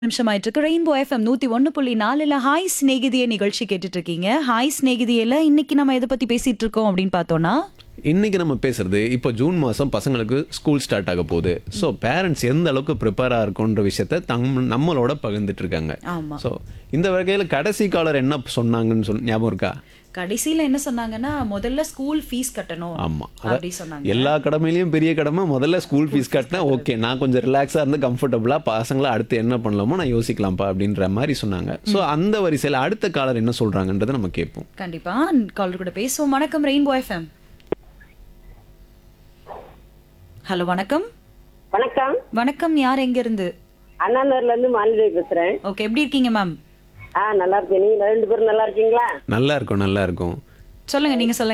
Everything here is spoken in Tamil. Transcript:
நிமிஷம் ஆயிட்டு இருக்கு ரெயின்போ எஃப்எம் நூத்தி ஒன்னு புள்ளி நாலுல ஹாய் ஸ்நேகிதிய நிகழ்ச்சி கேட்டுட்டு இருக்கீங்க ஹாய் ஸ்நேகிதியில இன்னைக்கு நம்ம எதை பத்தி பேசிட்டு இருக்கோம் அப்படின்னு பார்த்தோம்னா இன்னைக்கு நம்ம பேசுறது இப்போ ஜூன் மாதம் பசங்களுக்கு ஸ்கூல் ஸ்டார்ட் ஆக போகுது ஸோ பேரண்ட்ஸ் எந்த அளவுக்கு ப்ரிப்பேராக இருக்குன்ற விஷயத்த தம் நம்மளோட பகிர்ந்துட்டு இருக்காங்க ஆமா ஸோ இந்த வகையில் கடைசி காலர் என்ன சொன்னாங்கன்னு சொல் ஞாபகம் இருக்கா கடைசியில என்ன சொன்னாங்கன்னா முதல்ல ஸ்கூல் ஃபீஸ் கட்டணும் ஆமா அப்படி சொன்னாங்க எல்லா கடமையிலயும் பெரிய கடமை முதல்ல ஸ்கூல் ஃபீஸ் கட்டினா ஓகே நான் கொஞ்சம் ரிலாக்ஸாக இருந்து கம்ஃபர்டபுளாக பசங்களை அடுத்து என்ன பண்ணலாமோ நான் யோசிக்கலாம்ப்பா அப்படின்ற மாதிரி சொன்னாங்க ஸோ அந்த வரிசையில் அடுத்த காலர் என்ன சொல்றாங்கன்றதை நம்ம கேட்போம் கண்டிப்பா காலர் கூட பேசுவோம் வணக்கம் ரெயின்போ எஃப்எம் ஹலோ வணக்கம் வணக்கம் வணக்கம் யார் எங்க இருந்து அண்ணாநகர்ல இருந்து மாலிதேவி பேசுறேன் ஓகே எப்படி இருக்கீங்க மேம் ஆ நல்லா இருக்கேன் நீங்க ரெண்டு பேரும் நல்லா இருக்கீங்களா நல்லா இருக்கும் நல்லா இருக்கும் சொல்லுங்க நீங்க சொல்லுங்க